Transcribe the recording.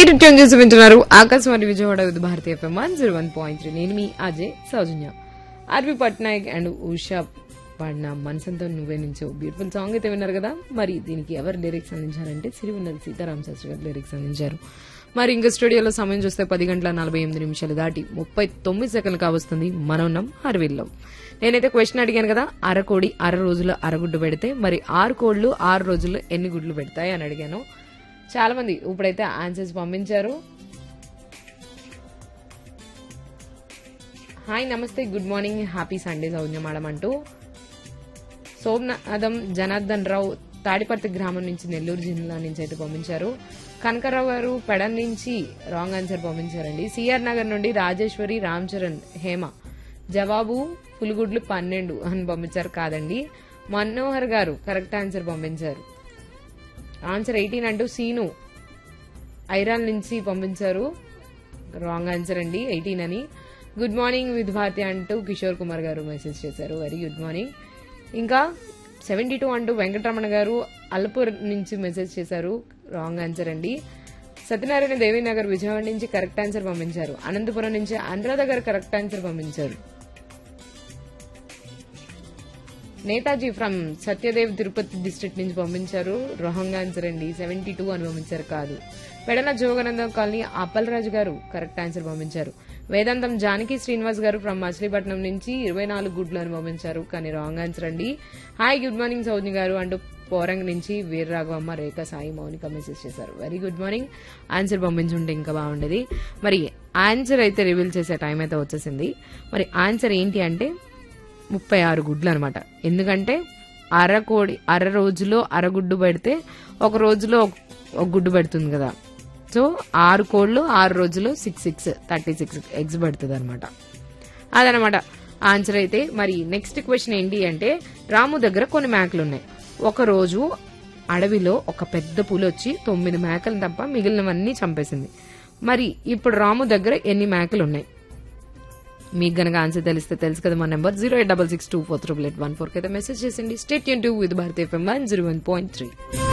మీరు ట్యూన్ చేసి వింటున్నారు Akashvani Vijayawada with Bharati FM one zero one point three నేను మీ అజయ్ సౌజన్య ఆర్వి పట్నాయక్ అండ్ ఉషా పాడిన మనసంతో నువ్వే నుంచో బ్యూటిఫుల్ సాంగ్ అయితే విన్నారు కదా మరి దీనికి ఎవరు లిరిక్స్ అందించారంటే సిరివన్నది సీతారాం శాస్త్రి గారు లిరిక్స్ అందించారు మరి ఇంకా స్టూడియోలో సమయం చూస్తే పది గంటల నలభై ఎనిమిది నిమిషాలు దాటి ముప్పై తొమ్మిది సెకండ్లు కావస్తుంది మనం ఉన్నాం అరవిల్లో నేనైతే క్వశ్చన్ అడిగాను కదా అరకోడి అర రోజులు అరగుడ్డు పెడితే మరి ఆరు కోళ్లు ఆరు రోజుల్లో ఎన్ని గుడ్లు పెడతాయి అని అడిగాను చాలా మంది ఇప్పుడైతే ఆన్సర్స్ పంపించారు హాయ్ నమస్తే good morning happy Sunday Soujnya madam అంటూ సోమనాథం జనార్దన్ రావు తాడిపర్తి గ్రామం నుంచి నెల్లూరు జిల్లా నుంచి అయితే పంపించారు కనకరావు గారు పెడన్ నుంచి రాంగ్ ఆన్సర్ పంపించారండి సిఆర్ నగర్ నుండి రాజేశ్వరి రామ్ చరణ్ హేమ జవాబు పులిగుడ్లు పన్నెండు అని పంపించారు కాదండి మనోహర్ గారు కరెక్ట్ ఆన్సర్ పంపించారు ఆన్సర్ ఎయిటీన్ అంటూ సీను ఐరాన్ నుంచి పంపించారు రాంగ్ ఆన్సర్ అండి ఎయిటీన్ అని గుడ్ మార్నింగ్ విత్ భారతి అంటూ కిషోర్ కుమార్ గారు మెసేజ్ చేశారు వెరీ గుడ్ మార్నింగ్ ఇంకా సెవెంటీ టూ అంటూ వెంకటరమణ గారు అల్పూర్ నుంచి మెసేజ్ చేశారు రాంగ్ ఆన్సర్ అండి సత్యనారాయణ దేవీనగర్ విజయవాడ నుంచి కరెక్ట్ ఆన్సర్ పంపించారు అనంతపురం నుంచి అనురాధ గారు కరెక్ట్ ఆన్సర్ పంపించారు నేతాజీ ఫ్రమ్ సత్యదేవ్ తిరుపతి డిస్ట్రిక్ట్ నుంచి పంపించారు రాంగ్ ఆన్సర్ అండి సెవెంటీ టూ అని పంపించారు కాదు పెడన జోగనందం కాలనీ అప్పలరాజు గారు కరెక్ట్ ఆన్సర్ పంపించారు వేదాంతం జానకి శ్రీనివాస్ గారు ఫ్రమ్ మచిలీపట్నం నుంచి ఇరవై నాలుగు గుడ్లు అని పంపించారు కానీ రాంగ్ ఆన్సర్ అండి hi good morning Soujnya garu అంటూ పోరంగ్ నుంచి వీర్రాఘవమ్మ రేఖ సాయి మౌనిక మెసేజ్ చేశారు వెరీ గుడ్ మార్నింగ్ ఆన్సర్ పంపించుంటే ఇంకా బాగుండేది మరి ఆన్సర్ అయితే రివీల్ చేసే టైం అయితే వచ్చేసింది మరి ఆన్సర్ ఏంటి అంటే ముప్పై ఆరు గుడ్లు అనమాట ఎందుకంటే అర కోడి అర రోజులో అరగుడ్డు పెడితే ఒక రోజులో ఒక- ఒక గుడ్డు పెడుతుంది కదా సో ఆరు కోళ్ళు ఆరు రోజులు six six thirty six eggs పెడుతుంది అనమాట అదనమాట ఆన్సర్ అయితే మరి నెక్స్ట్ క్వశ్చన్ ఏంటి అంటే రాము దగ్గర కొన్ని మేకలు ఉన్నాయి ఒక రోజు అడవిలో ఒక పెద్ద పులి వచ్చి తొమ్మిది మేకలు తప్ప మిగిలినవన్నీ చంపేసింది మరి ఇప్పుడు రాము దగ్గర ఎన్ని మేకలు ఉన్నాయి మీకు గనక ఆన్సర్ తెలిస్తే తెలుసు కదా మా number zero eight double six two four triple eight one four అయితే మెసేజ్ చేసింది స్టేట్ యూన్ to with Bharat FM one zero one point three